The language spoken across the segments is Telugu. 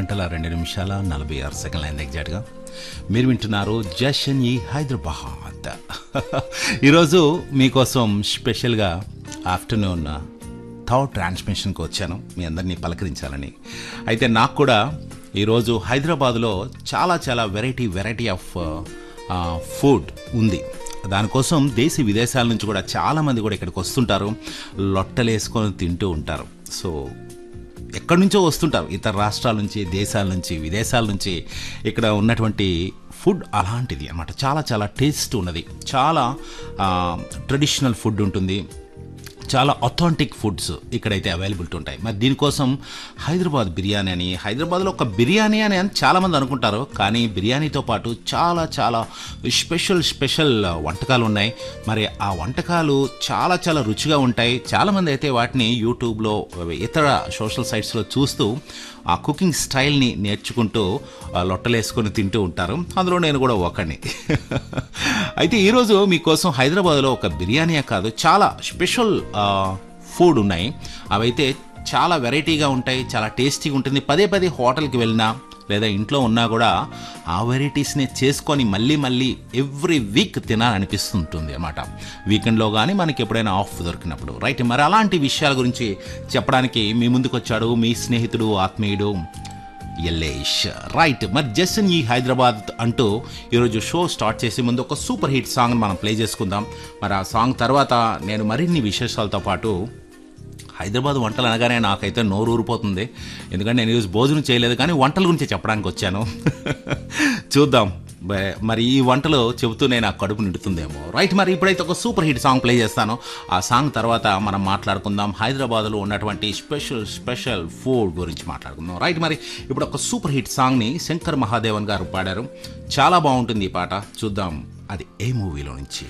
గంటల రెండు నిమిషాల నలభై ఆరు సెకండ్ల అయింది ఎగ్జాక్ట్గా మీరు వింటున్నారు జషన్ ఈ హైదరాబాద్ ఈరోజు మీకోసం స్పెషల్గా ఆఫ్టర్నూన్ థర్డ్ ట్రాన్స్మిషన్కి వచ్చాను మీ అందరినీ పలకరించాలని అయితే నాకు కూడా ఈరోజు హైదరాబాద్లో చాలా చాలా వెరైటీ వెరైటీ ఆఫ్ ఫుడ్ ఉంది దానికోసం దేశ విదేశాల నుంచి కూడా చాలామంది కూడా ఇక్కడికి వస్తుంటారు లొట్టలేసుకొని తింటూ ఉంటారు సో ఎక్కడి నుంచో వస్తుంటారు ఇతర రాష్ట్రాల నుంచి దేశాల నుంచి విదేశాల నుంచి ఇక్కడ ఉన్నటువంటి ఫుడ్ అలాంటిది అనమాట చాలా చాలా టేస్ట్ ఉన్నది చాలా ట్రెడిషనల్ ఫుడ్ ఉంటుంది చాలా అథాంటిక్ ఫుడ్స్ ఇక్కడైతే అవైలబిలిటీ ఉంటాయి మరి దీనికోసం హైదరాబాద్ బిర్యానీ అని హైదరాబాద్లో ఒక బిర్యానీ అని అని చాలామంది అనుకుంటారు కానీ బిర్యానీతో పాటు చాలా చాలా స్పెషల్ స్పెషల్ వంటకాలు ఉన్నాయి మరి ఆ వంటకాలు చాలా చాలా రుచిగా ఉంటాయి చాలామంది అయితే వాటిని యూట్యూబ్లో ఇతర సోషల్ సైట్స్లో చూస్తూ ఆ కుకింగ్ స్టైల్ని నేర్చుకుంటూ ఆ, లొట్టలేసుకొని తింటూ ఉంటారు అందులో నేను కూడా ఒకడిని అయితే ఈరోజు మీకోసం హైదరాబాద్లో ఒక బిర్యానీయే కాదు చాలా స్పెషల్ ఆ, ఫుడ్ ఉన్నాయి అవైతే చాలా వెరైటీగా ఉంటాయి చాలా టేస్టీగా ఉంటుంది పదే పదే హోటల్కి వెళ్ళినా లేదా ఇంట్లో ఉన్నా కూడా ఆ వెరైటీస్ని చేసుకొని మళ్ళీ మళ్ళీ ఎవ్రీ వీక్ తినాలనిపిస్తుంటుంది అనమాట వీకెండ్లో కానీ మనకి ఎప్పుడైనా ఆఫ్ దొరికినప్పుడు రైట్ మరి అలాంటి విషయాల గురించి చెప్పడానికి మీ ముందుకు వచ్చాడు మీ స్నేహితుడు ఆత్మీయుడు ఎల్లేష్ రైట్ మరి జస్ట్ ఈ హైదరాబాద్ అంటూ ఈరోజు షో స్టార్ట్ చేసే ముందు ఒక సూపర్ హిట్ సాంగ్ మనం ప్లే చేసుకుందాం మరి ఆ సాంగ్ తర్వాత నేను మరిన్ని విశేషాలతో పాటు హైదరాబాద్ వంటలు అనగానే నాకైతే నోరు ఊరిపోతుంది ఎందుకంటే నేను ఈరోజు భోజనం చేయలేదు కానీ వంటల గురించి చెప్పడానికి వచ్చాను చూద్దాం బ- మరి ఈ వంటలు చెబుతూనే నాకు కడుపు నిండుతుందేమో రైట్ మరి ఇప్పుడైతే ఒక సూపర్ హిట్ సాంగ్ ప్లే చేస్తాను ఆ సాంగ్ తర్వాత మనం మాట్లాడుకుందాం హైదరాబాద్లో ఉన్నటువంటి స్పెషల్ స్పెషల్ ఫుడ్ గురించి మాట్లాడుకుందాం రైట్ మరి ఇప్పుడు ఒక సూపర్ హిట్ సాంగ్ని శంకర్ మహాదేవన్ గారు పాడారు చాలా బాగుంటుంది ఈ పాట చూద్దాం అది ఏ మూవీలో నుంచి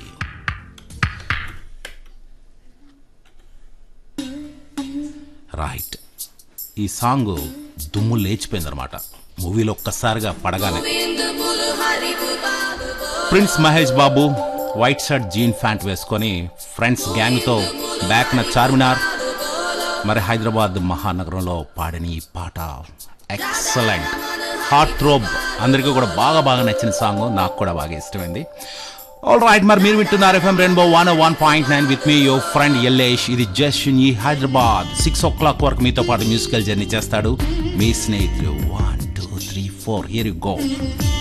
రైట్ ఈ సాంగ్ దుమ్ము లేచిపోయిందనమాట మూవీలో ఒక్కసారిగా పడగానే prince Mahesh Babu white shirt jean pant వేసుకొని ఫ్రెండ్స్ గ్యాంగ్తో బ్యాక్ న చార్మినార్ మరి హైదరాబాద్ మహానగరంలో పాడిన ఈ పాట ఎక్సలెంట్ హార్ట్ థ్రోబ్ అందరికీ కూడా బాగా బాగా నచ్చిన సాంగ్ నాకు కూడా బాగా ఇష్టమైంది ఆల్ రైట్ మరి మీరు వింటున్నారు FM rainbow one one point nine with me your friend Ellesh ఇది జస్ట్ ఈ హైదరాబాద్ సిక్స్ ఓ క్లాక్ వరకు మీతో పాటు మ్యూజికల్ జర్నీ చేస్తాడు మీ స్నేహితులు one two three four here you go